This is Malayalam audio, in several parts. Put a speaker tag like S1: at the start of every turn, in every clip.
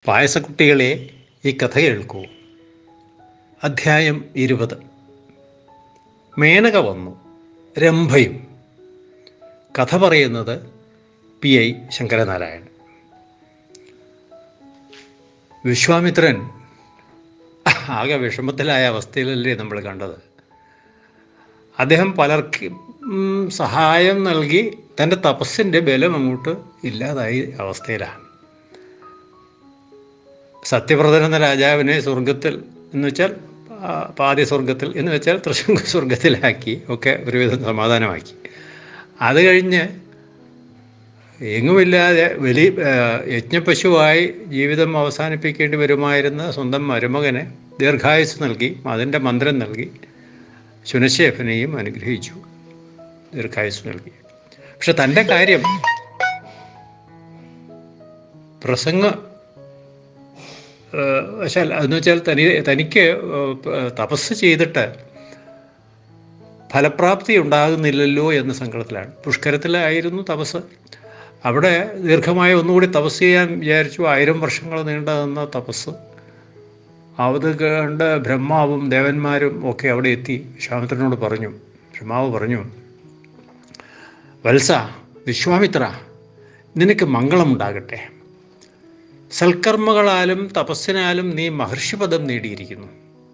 S1: പായസക്കുട്ടികളെ ഈ കഥ കേൾക്കൂ അധ്യായം ഇരുപത് മേനക വന്നു രംഭയും കഥ പറയുന്നത് പി ഐ ശങ്കരനാരായണൻ വിശ്വാമിത്രൻ ആകെ വിഷമത്തിലായ അവസ്ഥയിലല്ലേ നമ്മൾ കണ്ടത് അദ്ദേഹം പലർക്കും ഉം, സഹായം നൽകി തൻ്റെ തപസ്സിൻ്റെ ബലം അങ്ങോട്ട് ഇല്ലാതായി അവസ്ഥയിലാണ് സത്യവ്രതൻ എന്ന രാജാവിനെ സ്വർഗത്തിൽ എന്ന് വെച്ചാൽ ആ, പാതി സ്വർഗത്തിൽ എന്ന് വെച്ചാൽ തൃശങ്ക സ്വർഗത്തിലാക്കി ഒക്കെ ഒരുവിധം സമാധാനമാക്കി അത് കഴിഞ്ഞ് എങ്ങുമില്ലാതെ വലിയ ആ, യജ്ഞപശുവായി ജീവിതം അവസാനിപ്പിക്കേണ്ടി വരുമായിരുന്ന സ്വന്തം മരുമകനെ ദീർഘായുസ് നൽകി അതിൻ്റെ മന്ത്രം നൽകി ശുനശേഖനെയും അനുഗ്രഹിച്ചു ദീർഘായുസ് നൽകി പക്ഷെ തൻ്റെ കാര്യം പ്രസംഗ ഏഹ് വശാൽ അതെന്ന് വെച്ചാൽ തനി തനിക്ക് ഏഹ് തപസ് ചെയ്തിട്ട് ഫലപ്രാപ്തി ഉണ്ടാകുന്നില്ലല്ലോ എന്ന സങ്കടത്തിലാണ് പുഷ്കരത്തിലായിരുന്നു തപസ് അവിടെ ദീർഘമായ ഒന്നുകൂടി തപസ് ചെയ്യാൻ വിചാരിച്ചു ആയിരം വർഷങ്ങൾ നീണ്ടു നിന്ന തപസ് അത് കണ്ട് ബ്രഹ്മാവും ദേവന്മാരും ഒക്കെ അവിടെ എത്തി വിശ്വാമിത്രനോട് പറഞ്ഞു ബ്രഹ്മാവ് പറഞ്ഞു വത്സ വിശ്വാമിത്ര നിനക്ക് മംഗളമുണ്ടാകട്ടെ സൽക്കർമ്മങ്ങളാലും തപസ്സിനാലും നീ മഹർഷിപദം നേടിയിരിക്കുന്നു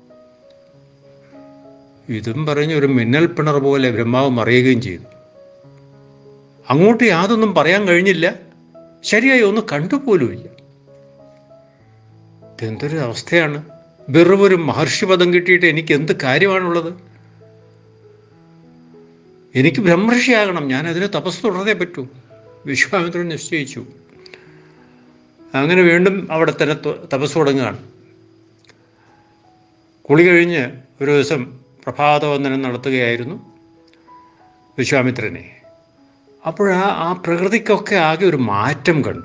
S1: ഇതും പറഞ്ഞ് ഒരു മിന്നൽ പിണർ പോലെ ബ്രഹ്മാവ് മറിയുകയും ചെയ്തു അങ്ങോട്ട് യാതൊന്നും പറയാൻ കഴിഞ്ഞില്ല ശരിയായി ഒന്ന് കണ്ടുപോലുമില്ല ഇതെന്തൊരു അവസ്ഥയാണ് വെറും ഒരു മഹർഷിപദം കിട്ടിയിട്ട് എനിക്ക് എന്ത് കാര്യമാണുള്ളത് എനിക്ക് ബ്രഹ്മർഷിയാകണം ഞാൻ അതിന് തപസ് തുടർന്നേ പറ്റൂ വിശ്വാമിത്രൻ നിശ്ചയിച്ചു അങ്ങനെ വീണ്ടും അവിടെ തന്നെ ത- തപസ് തുടങ്ങുകയാണ് കുളി കഴിഞ്ഞ് ഒരു ദിവസം പ്രഭാതവന്ദനം നടത്തുകയായിരുന്നു വിശ്വാമിത്രനെ അപ്പോഴാ ആ പ്രകൃതിക്കൊക്കെ ആകെ ഒരു മാറ്റം കണ്ടു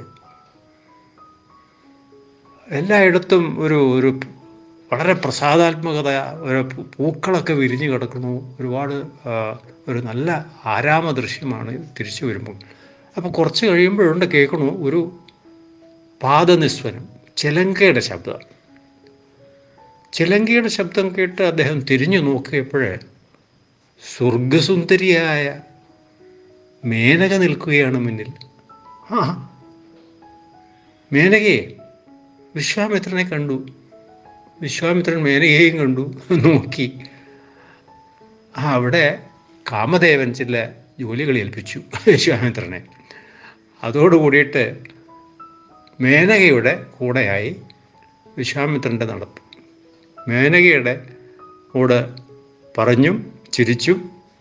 S1: എല്ലായിടത്തും ഒരു ഒരു വളരെ പ്രസാദാത്മകത ഒരു പൂ- പൂക്കളൊക്കെ വിരിഞ്ഞു കിടക്കുന്നു ഒരുപാട് ആ, ഒരു നല്ല ആരാമ ദൃശ്യമാണ് തിരിച്ചു വരുമ്പോൾ അപ്പോൾ കുറച്ച് കഴിയുമ്പോഴുണ്ട് കേൾക്കണു ഒരു പാദനിസ്വനം ചിലങ്കയുടെ ശബ്ദം ചിലങ്കയുടെ ശബ്ദം കേട്ട് അദ്ദേഹം തിരിഞ്ഞു നോക്കിയപ്പോഴേ സ്വർഗസുന്ദരിയായ മേനക നിൽക്കുകയാണ് മുന്നിൽ ആ മേനകയെ വിശ്വാമിത്രനെ കണ്ടു വിശ്വാമിത്രൻ മേനകയെയും കണ്ടു നോക്കി ആ അവിടെ കാമദേവൻ ചില ജോലികൾ ഏൽപ്പിച്ചു വിശ്വാമിത്രനെ അതോടുകൂടിയിട്ട് മേനകയുടെ കൂടെയായി വിശ്വാമിത്രൻ്റെ നടപ്പ് മേനകയുടെ കൂടെ പറഞ്ഞും ചിരിച്ചും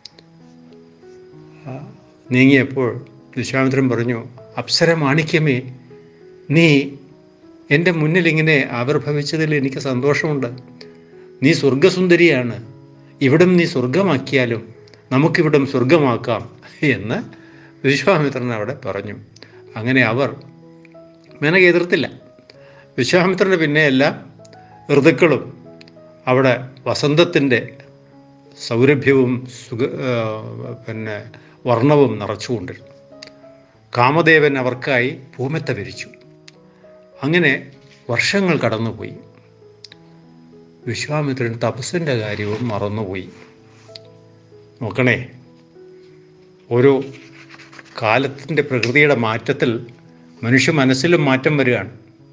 S1: ആ, നീങ്ങിയപ്പോൾ വിശ്വാമിത്രൻ പറഞ്ഞു അപ്സര മാണിക്യമേ നീ എൻ്റെ മുന്നിൽ ഇങ്ങനെ ആവിർഭവിച്ചതിൽ എനിക്ക് സന്തോഷമുണ്ട് നീ സ്വർഗസുന്ദരിയാണ് ഇവിടം നീ സ്വർഗമാക്കിയാലും നമുക്കിവിടം സ്വർഗമാക്കാം എന്ന് വിശ്വാമിത്രൻ അവിടെ പറഞ്ഞു അങ്ങനെ അവർ മേനക എതിർത്തില്ല വിശ്വാമിത്രൻ്റെ പിന്നെ എല്ലാ ഋതുക്കളും അവിടെ വസന്തത്തിൻ്റെ സൗരഭ്യവും സുഖ ആ, പിന്നെ വർണ്ണവും നിറച്ചുകൊണ്ടിരുന്നു കാമദേവൻ അവർക്കായി ഭൂമെത്ത വിരിച്ചു അങ്ങനെ വർഷങ്ങൾ കടന്നുപോയി വിശ്വാമിത്രൻ തപസ്സിൻ്റെ കാര്യവും മറന്നുപോയി നോക്കണേ ഓരോ കാലത്തിൻ്റെ പ്രകൃതിയുടെ മാറ്റത്തിൽ മനുഷ്യ മനസ്സിലും മാറ്റം വരികയാണ്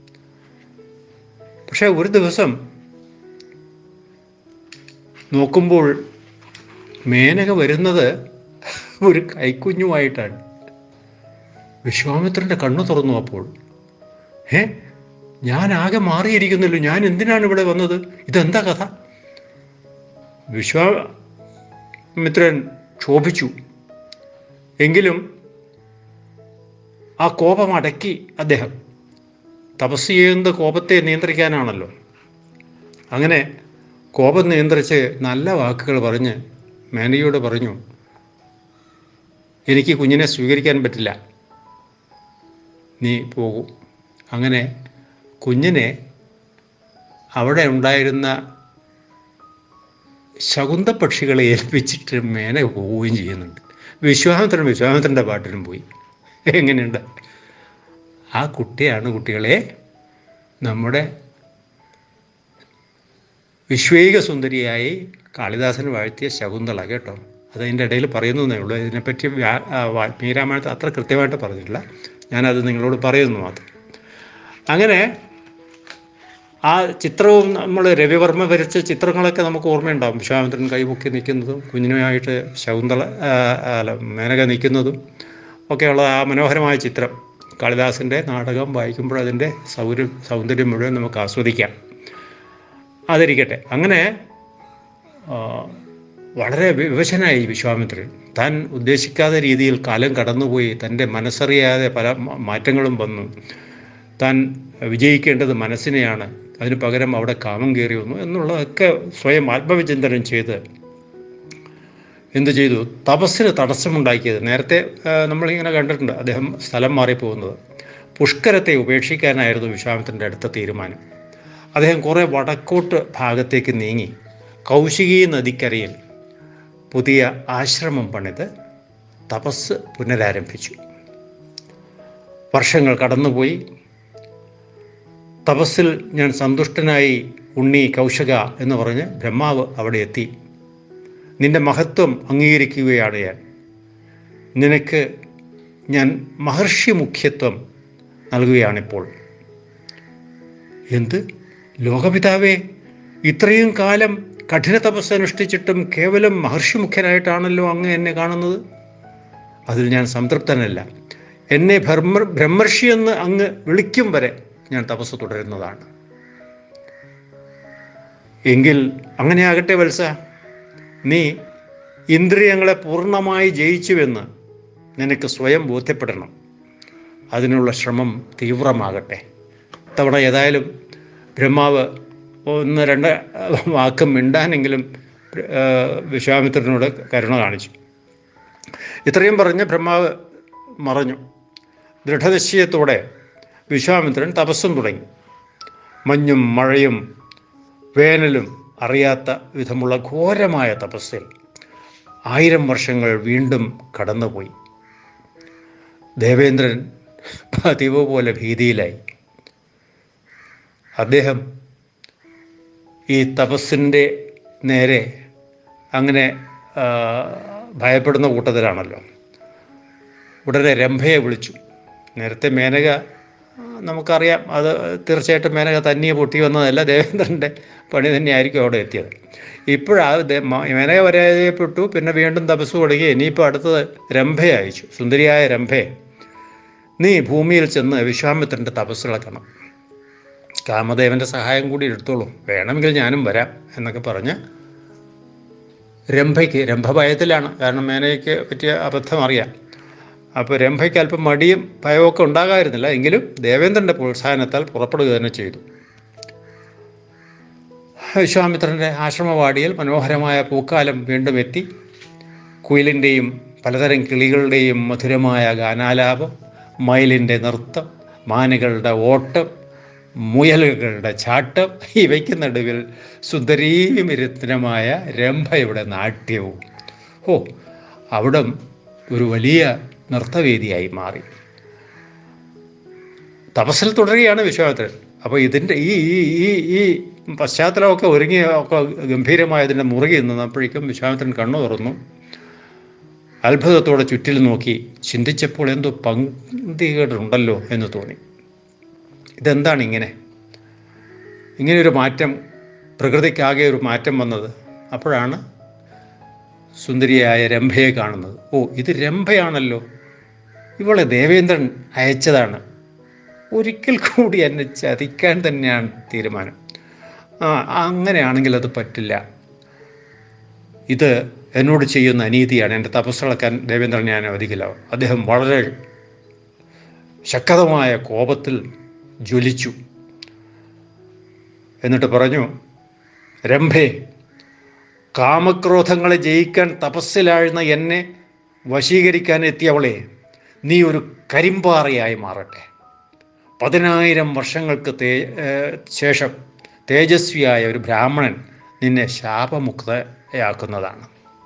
S1: പക്ഷേ ഒരു ദിവസം നോക്കുമ്പോൾ മേനക വരുന്നത് ഒരു കൈക്കുഞ്ഞുമായിട്ടാണ് വിശ്വാമിത്രൻ്റെ കണ്ണു തുറന്നു അപ്പോൾ ഏ ഞാൻ ആകെ മാറിയിരിക്കുന്നല്ലോ ഞാൻ എന്തിനാണ് ഇവിടെ വന്നത് ഇതെന്താ കഥ വിശ്വാമിത്രൻ ക്ഷോഭിച്ചു എങ്കിലും ആ കോപം അടക്കി അദ്ദേഹം തപസ് ചെയ്യുന്നത് കോപത്തെ നിയന്ത്രിക്കാനാണല്ലോ അങ്ങനെ കോപം നിയന്ത്രിച്ച് നല്ല വാക്കുകൾ പറഞ്ഞ് മേനയോട് പറഞ്ഞു എനിക്ക് കുഞ്ഞിനെ സ്വീകരിക്കാൻ പറ്റില്ല നീ പോകൂ അങ്ങനെ കുഞ്ഞിനെ അവിടെ ഉണ്ടായിരുന്ന ശകുന്ത പക്ഷികളെ ഏൽപ്പിച്ചിട്ട് മേന പോവുകയും ചെയ്യുന്നുണ്ട് വിശ്വാമിത്രൻ വിശ്വാമിത്രൻ്റെ പാട്ടിനും പോയി എങ്ങനെയുണ്ട് ആ കുട്ടിയാണ് കുട്ടികളെ നമ്മുടെ വിശ്വേക സുന്ദരിയായി കാളിദാസൻ വാഴ്ത്തിയ ശകുന്തള കേട്ടോ അതതിൻ്റെ ഇടയിൽ പറയുന്നതേ ഉള്ളൂ ഇതിനെപ്പറ്റി വ്യാ- ആ, വാൽമീകി രാമായണത്തിൽ അത്ര കൃത്യമായിട്ട് പറഞ്ഞിട്ടില്ല ഞാനത് നിങ്ങളോട് പറയുന്നു മാത്രം അങ്ങനെ ആ ചിത്രവും നമ്മൾ രവിവർമ്മ വരച്ച ചിത്രങ്ങളൊക്കെ നമുക്ക് ഓർമ്മയുണ്ടാവും വിശ്വാമിത്രൻ കൈപൊക്കി നിൽക്കുന്നതും കുഞ്ഞിനുമായിട്ട് ശകുന്തള ആ, അല്ല മേനക നിൽക്കുന്നതും ഒക്കെയുള്ള ആ മനോഹരമായ ചിത്രം കാളിദാസൻ്റെ നാടകം വായിക്കുമ്പോൾ അതിൻ്റെ സൗര സൗന്ദര്യം മുഴുവൻ നമുക്ക് ആസ്വദിക്കാം അതിരിക്കട്ടെ അങ്ങനെ ആ, വളരെ വിവശനായി വിശ്വാമിത്രൻ താൻ ഉദ്ദേശിക്കാത്ത രീതിയിൽ കാലം കടന്നുപോയി തൻ്റെ മനസ്സറിയാതെ പല മ- മാറ്റങ്ങളും വന്നു താൻ വിജയിക്കേണ്ടത് മനസ്സിനെയാണ് അതിന് പകരം അവിടെ കാമം കയറി വന്നു എന്നുള്ളതൊക്കെ സ്വയം ആത്മവിചിന്തനം ചെയ്ത് എന്ത് ചെയ്തു തപസ്സിന് തടസ്സമുണ്ടാക്കിയത് നേരത്തെ ആ, നമ്മളിങ്ങനെ കണ്ടിട്ടുണ്ട് അദ്ദേഹം സ്ഥലം മാറിപ്പോകുന്നത് പുഷ്കരത്തെ ഉപേക്ഷിക്കാനായിരുന്നു വിശ്വാമിത്രൻ്റെ അടുത്ത തീരുമാനം അദ്ദേഹം കുറേ വടക്കോട്ട് ഭാഗത്തേക്ക് നീങ്ങി കൗശികി നദിക്കരയിൽ പുതിയ ആശ്രമം പണിത് തപസ് പുനരാരംഭിച്ചു വർഷങ്ങൾ കടന്നുപോയി തപസ്സിൽ ഞാൻ സന്തുഷ്ടനായി ഉണ്ണി കൗശക എന്ന് പറഞ്ഞ് ബ്രഹ്മാവ് അവിടെ എത്തി നിന്റെ മഹത്വം അംഗീകരിക്കുകയാണ് ഞാൻ നിനക്ക് ഞാൻ മഹർഷി മുഖ്യത്വം നൽകുകയാണിപ്പോൾ എന്ത് ലോകപിതാവേ ഇത്രയും കാലം കഠിന തപസ് അനുഷ്ഠിച്ചിട്ടും കേവലം മഹർഷി മുഖ്യനായിട്ടാണല്ലോ അങ്ങ് എന്നെ കാണുന്നത് അതിൽ ഞാൻ സംതൃപ്തനല്ല എന്നെ ബ്രഹ്മ ബ്രഹ്മർഷി എന്ന് അങ്ങ് വിളിക്കും വരെ ഞാൻ തപസ് തുടരുന്നതാണ് എങ്കിൽ അങ്ങനെയാകട്ടെ വത്സ നീ ഇന്ദ്രിയങ്ങളെ പൂർണ്ണമായി ജയിച്ചുവെന്ന് നിനക്ക് സ്വയം ബോധ്യപ്പെടണം അതിനുള്ള ശ്രമം തീവ്രമാകട്ടെ തവണ ഏതായാലും ബ്രഹ്മാവ് ഒന്ന് രണ്ട് വാക്ക് മിണ്ടാനെങ്കിലും ആ, വിശ്വാമിത്രനോട് കരുണ കാണിച്ചു ഇത്രയും പറഞ്ഞ് ബ്രഹ്മാവ് മറഞ്ഞു ദൃഢനിശ്ചയത്തോടെ വിശ്വാമിത്രൻ തപസ്സും തുടങ്ങി മഞ്ഞും മഴയും വേനലും അറിയാത്ത വിധമുള്ള ഘോരമായ തപസ്സിൽ ആയിരം വർഷങ്ങൾ വീണ്ടും കടന്നുപോയി ദേവേന്ദ്രൻ പതിവ് പോലെ ഭീതിയിലായി അദ്ദേഹം ഈ തപസ്സിൻ്റെ നേരെ അങ്ങനെ ആ, ഭയപ്പെടുന്ന കൂട്ടത്തിലാണല്ലോ ഉടനെ രംഭയെ വിളിച്ചു നേരത്തെ മേനക ആ, നമുക്കറിയാം അത് തീർച്ചയായിട്ടും മേനക തനിയെ പൊട്ടി വന്നതല്ല ദേവേന്ദ്രൻ്റെ പണി തന്നെയായിരിക്കും അവിടെ എത്തിയത് ഇപ്പോഴാ ദേ- മ- മേനക പരാജയപ്പെട്ടു പിന്നെ വീണ്ടും തപസ് തുടങ്ങി ഇനിയിപ്പോൾ അടുത്തത് രംഭയെ അയച്ചു സുന്ദരിയായ രംഭയെ നീ ഭൂമിയിൽ ചെന്ന് വിശ്വാമിത്രൻ്റെ തപസ് ഇളക്കണം കാമദേവൻ്റെ സഹായം കൂടി എടുത്തോളൂ വേണമെങ്കിൽ ഞാനും വരാം എന്നൊക്കെ പറഞ്ഞ് രംഭയ്ക്ക് രംഭ ഭയത്തിലാണ് കാരണം മേനയ്ക്ക് പറ്റിയ അബദ്ധം അറിയാം അപ്പോൾ രംഭയ്ക്ക് അല്പം മടിയും ഭയമൊക്കെ ഉണ്ടാകാമായിരുന്നില്ല എങ്കിലും ദേവേന്ദ്രൻ്റെ പ്രോത്സാഹനത്താൽ പുറപ്പെടുക തന്നെ ചെയ്തു വിശ്വാമിത്രൻ്റെ ആശ്രമവാടിയിൽ മനോഹരമായ പൂക്കാലം വീണ്ടും എത്തി കുയിലിൻ്റെയും പലതരം കിളികളുടെയും മധുരമായ ഗാനാലാപം മയിലിൻ്റെ നൃത്തം മാനുകളുടെ ഓട്ടം മുയലുകളുടെ ചാട്ടം ഇവയ്ക്ക് നടുവിൽ സുന്ദരീമിരുത്തനമായ രംഭയുടെ നാട്യവും ഓ അവിടം ഒരു വലിയ നൃത്തവേദിയായി മാറി തപസ്സിൽ തുടരുകയാണ് വിശ്വാമിത്രൻ അപ്പോൾ ഇതിൻ്റെ ഈ ഈ ഈ ഈ പശ്ചാത്തലമൊക്കെ ഒരുങ്ങി ഒക്കെ ഗംഭീരമായതിൻ്റെ മുറുകി നിന്നപ്പോഴേക്കും വിശ്വാമിത്രൻ കണ്ണു തുറന്നു അത്ഭുതത്തോടെ ചുറ്റിലും നോക്കി ചിന്തിച്ചപ്പോൾ എന്തോ പങ്ക്തികേടുണ്ടല്ലോ എന്ന് തോന്നി ഇതെന്താണ് ഇങ്ങനെ ഇങ്ങനെയൊരു മാറ്റം പ്രകൃതിക്കാകെ ഒരു മാറ്റം വന്നത് അപ്പോഴാണ് സുന്ദരിയായ രംഭയെ കാണുന്നത് ഓ ഇത് രംഭയാണല്ലോ ഇവളെ ദേവേന്ദ്രൻ അയച്ചതാണ് ഒരിക്കൽ കൂടി എന്നെ ചതിക്കാൻ തന്നെയാണ് തീരുമാനം ആ അങ്ങനെയാണെങ്കിൽ അത് പറ്റില്ല ഇത് എന്നോട് ചെയ്യുന്ന അനീതിയാണ് എൻ്റെ തപസ്സിളക്കാൻ ദേവേന്ദ്രൻ ഞാൻ അനുവദിക്കില്ല അദ്ദേഹം വളരെ ശക്തമായ കോപത്തിൽ ജ്വലിച്ചു എന്നിട്ട് പറഞ്ഞു രംഭേ കാമക്രോധങ്ങളെ ജയിക്കാൻ തപസ്സിലാഴ്ന്ന എന്നെ വശീകരിക്കാൻ എത്തിയവളെ നീ ഒരു കരിമ്പാറയായി മാറട്ടെ പതിനായിരം വർഷങ്ങൾക്ക് തേ ഏഹ് ശേഷം തേജസ്വിയായ ഒരു ബ്രാഹ്മണൻ നിന്നെ ശാപമുക്തയാക്കുന്നതാണ്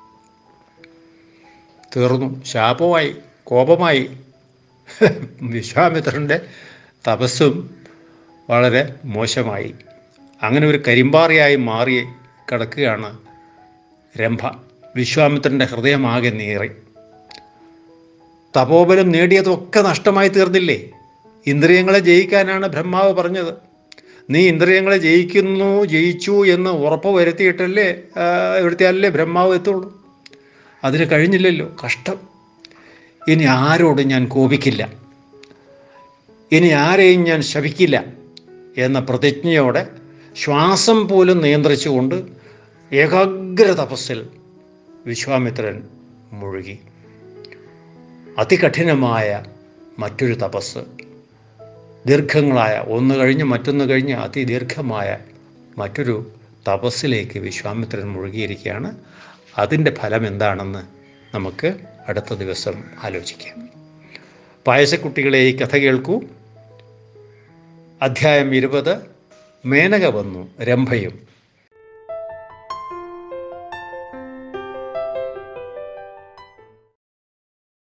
S1: തീർന്നു ശാപമായി കോപമായി വിശ്വാമിത്രൻ്റെ തപസ്സും വളരെ മോശമായി അങ്ങനെ ഒരു കരിമ്പാറിയായി മാറി കിടക്കുകയാണ് രംഭ വിശ്വാമിത്രൻ്റെ ഹൃദയമാകെ നീറി തപോബലം നേടിയതൊക്കെ നഷ്ടമായി തീർന്നില്ലേ ഇന്ദ്രിയങ്ങളെ ജയിക്കാനാണ് ബ്രഹ്മാവ് പറഞ്ഞത് നീ ഇന്ദ്രിയങ്ങളെ ജയിക്കുന്നു ജയിച്ചു എന്ന് ഉറപ്പ് വരുത്തിയിട്ടല്ലേ വരുത്തിയാലല്ലേ ബ്രഹ്മാവ് എത്തുള്ളൂ അതിന് കഴിഞ്ഞില്ലല്ലോ കഷ്ടം ഇനി ആരോടും ഞാൻ കോപിക്കില്ല ഇനി ആരെയും ഞാൻ ശപിക്കില്ല എന്ന പ്രതിജ്ഞയോടെ ശ്വാസം പോലും നിയന്ത്രിച്ചുകൊണ്ട് ഏകാഗ്ര തപസ്സിൽ വിശ്വാമിത്രൻ മുഴുകി അതികഠിനമായ മറ്റൊരു തപസ് ദീർഘങ്ങളായ ഒന്ന് കഴിഞ്ഞ് മറ്റൊന്ന് കഴിഞ്ഞ് അതിദീർഘമായ മറ്റൊരു തപസ്സിലേക്ക് വിശ്വാമിത്രൻ മുഴുകിയിരിക്കുകയാണ് അതിൻ്റെ ഫലം എന്താണെന്ന് നമുക്ക് അടുത്ത ദിവസം ആലോചിക്കാം പായസക്കുട്ടികളെ ഈ കഥ കേൾക്കൂ അധ്യായം ഇരുപത് മേനക വന്നു രംഭയും